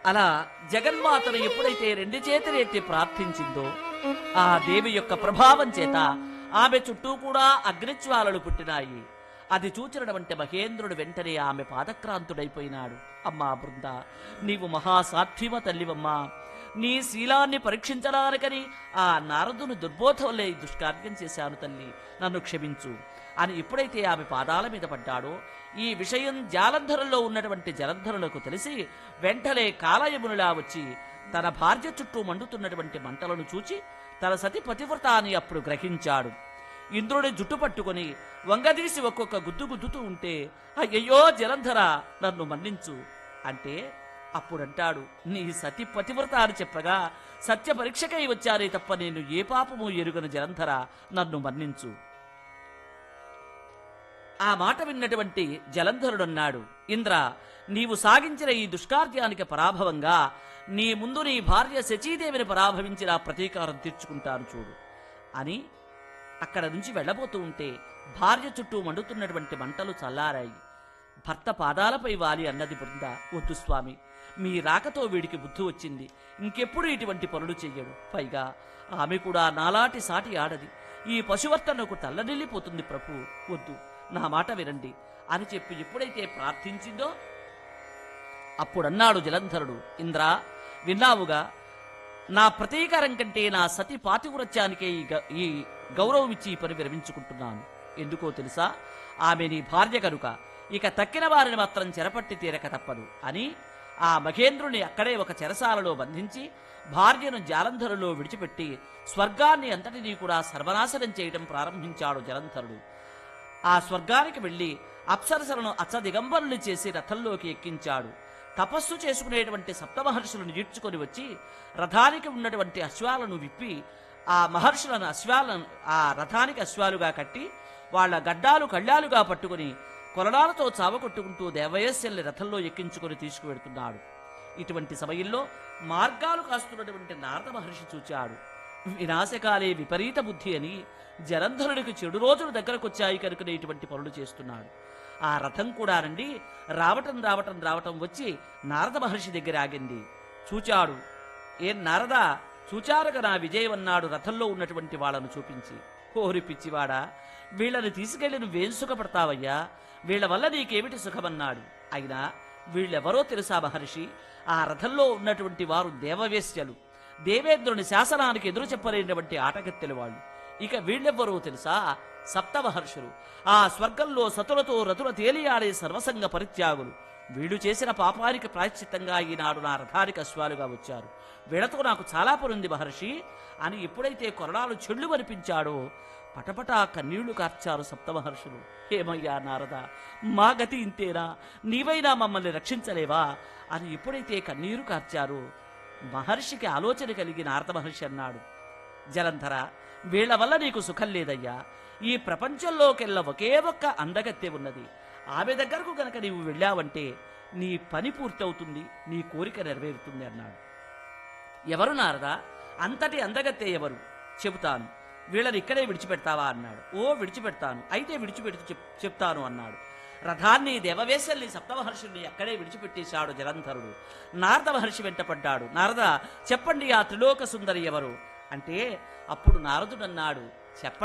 అలా జగన్మాతను ఎప్పుడైతే రెండు చేతులెత్తి ప్రార్థించిందో ఆ దేవి యొక్క ప్రభావం చేత ఆమె చుట్టూ కూడా అగ్నిజ్వాలలు పుట్టినాయి అది చూచినటువంటి మహేంద్రుడు వెంటనే ఆమె పాదక్రాంతుడైపోయినాడు అమ్మా బృంద నీవు మహాసాధ్యమ తల్లివమ్మా నీ శీలాన్ని పరీక్షించడానికని ఆ నారదును దుర్బోధంలే ఈ దుష్కార్యం చేశాను తల్లి నన్ను క్షమించు అని ఎప్పుడైతే ఆమె పాదాల మీద పడ్డాడో ఈ విషయం జాలంధరంలో ఉన్నటువంటి జలంధరులకు తెలిసి వెంటనే కాలయమునులా వచ్చి తన భార్య చుట్టూ మండుతున్నటువంటి మంటలను చూచి తన సతి పతివ్రత అని అప్పుడు గ్రహించాడు ఇంద్రుడి జుట్టు పట్టుకొని వంగదీసి ఒక్కొక్క గుద్దు గుద్దుతూ ఉంటే అయ్యయ్యో జలంధర నన్ను మన్నించు అంటే అప్పుడంటాడు నీ సతి పతివ్రత అని చెప్పగా సత్య పరీక్షకై వచ్చారే తప్ప నేను ఏ పాపము ఎరుగను జలంధర నన్ను మన్నించు ఆ మాట విన్నటువంటి జలంధరుడన్నాడు ఇంద్ర నీవు సాగించిన ఈ దుష్కార్యానికి పరాభవంగా నీ ముందు నీ భార్య శచీదేవిని పరాభవించిన ప్రతీకారం తీర్చుకుంటాను చూడు అని అక్కడ నుంచి వెళ్ళబోతూ ఉంటే భార్య చుట్టూ మండుతున్నటువంటి మంటలు చల్లారాయి భర్త పాదాలపై వాలి అన్నది బృంద వద్దు స్వామి మీ రాకతో వీడికి బుద్ధి వచ్చింది ఇంకెప్పుడు ఇటువంటి పనులు చెయ్యడు పైగా ఆమె కూడా నాలాటి సాటి ఆడది ఈ పశువర్తనకు తల్లడిల్లిపోతుంది ప్రభు వద్దు నా మాట వినండి అని చెప్పి ఎప్పుడైతే ప్రార్థించిందో అప్పుడన్నాడు జలంధరుడు ఇంద్ర విన్నావుగా నా ప్రతీకారం కంటే నా సతి పాతివృత్యానికే ఈ గ- ఈ గౌరవం ఇచ్చి ఈ పని విరమించుకుంటున్నాను ఎందుకో తెలుసా ఆమె నీ భార్య కనుక ఇక తక్కిన వారిని మాత్రం చెరపట్టి తీరక తప్పదు అని ఆ మహేంద్రుని అక్కడే ఒక చెరసాలలో బంధించి భార్యను జాలంధరులో విడిచిపెట్టి స్వర్గాన్ని అంతటినీ కూడా సర్వనాశనం చేయడం ప్రారంభించాడు జలంధరుడు ఆ స్వర్గానికి వెళ్లి అప్సరసలను అచ్చదిగంబరులు చేసి రథంలోకి ఎక్కించాడు తపస్సు చేసుకునేటువంటి సప్తమహర్షులను ఈడ్చుకొని వచ్చి రథానికి ఉన్నటువంటి అశ్వాలను విప్పి ఆ మహర్షులను అశ్వాలను ఆ రథానికి అశ్వాలుగా కట్టి వాళ్ళ గడ్డాలు కళ్ళాలుగా పట్టుకుని కొరడాలతో చావకొట్టుకుంటూ దేవయస్యల్ని రథంలో ఎక్కించుకొని తీసుకువెడుతున్నాడు ఇటువంటి సమయంలో మార్గాలు కాస్తున్నటువంటి నారద మహర్షి చూచాడు వినాశకాలే విపరీత బుద్ధి అని జలంధరుడికి చెడు రోజులు దగ్గరకొచ్చాయి కనుకనే ఇటువంటి పనులు చేస్తున్నాడు ఆ రథం కూడా రండి రావటం రావటం రావటం వచ్చి నారద మహర్షి దగ్గర ఆగింది చూచాడు ఏ నారద చూచారుగా నా విజయం అన్నాడు రథంలో ఉన్నటువంటి వాళ్ళను చూపించి ఓరి పిచ్చివాడా వీళ్ళని తీసుకెళ్లి నువ్వేం సుఖపడతావయ్యా వీళ్ళ వల్ల నీకేమిటి సుఖమన్నాడు అయినా వీళ్ళెవరో తెలుసా మహర్షి ఆ రథంలో ఉన్నటువంటి వారు దేవవేశ్యలు దేవేంద్రుని శాసనానికి ఎదురు చెప్పలేనటువంటి ఆటగత్తెలు వాళ్ళు ఇక వీళ్ళెవ్వరో తెలుసా సప్తమహర్షులు ఆ స్వర్గంలో సతులతో రతుల తేలియాడే సర్వసంగ పరిత్యాగులు వీళ్ళు చేసిన పాపానికి ప్రాయశ్చిత్తంగా ఈనాడు నా రథానికి అశ్వాలుగా వచ్చారు వీళ్ళతో నాకు చాలా పనుంది మహర్షి అని ఎప్పుడైతే కొరడాలు చెళ్ళు వనిపించాడో పటపటా కన్నీళ్లు కార్చారు సప్తమహర్షులు ఏమయ్యా నారద మా గతి ఇంతేనా నీవైనా మమ్మల్ని రక్షించలేవా అని ఎప్పుడైతే కన్నీరు కార్చారో మహర్షికి ఆలోచన కలిగి నారద మహర్షి అన్నాడు జలంధర వీళ్ళ వల్ల నీకు సుఖం లేదయ్యా ఈ ప్రపంచంలోకెల్లా ఒకే ఒక్క అందగత్తె ఉన్నది ఆమె దగ్గరకు గనక నీవు వెళ్ళావంటే నీ పని పూర్తవుతుంది నీ కోరిక నెరవేరుతుంది అన్నాడు ఎవరు నారదా అంతటి అందగత్తె ఎవరు చెబుతాను వీళ్ళని ఇక్కడే విడిచిపెడతావా అన్నాడు ఓ విడిచిపెడతాను అయితే విడిచిపెడుతూ చెప్ చెప్తాను అన్నాడు రథాన్ని దేవవేశల్ని సప్తమహర్షుల్ని అక్కడే విడిచిపెట్టేశాడు జలంధరుడు నారద మహర్షి వెంటపడ్డాడు నారద చెప్పండి ఆ త్రిలోక సుందరి ఎవరు అంటే అప్పుడు నారదుడన్నాడు చెప్పండి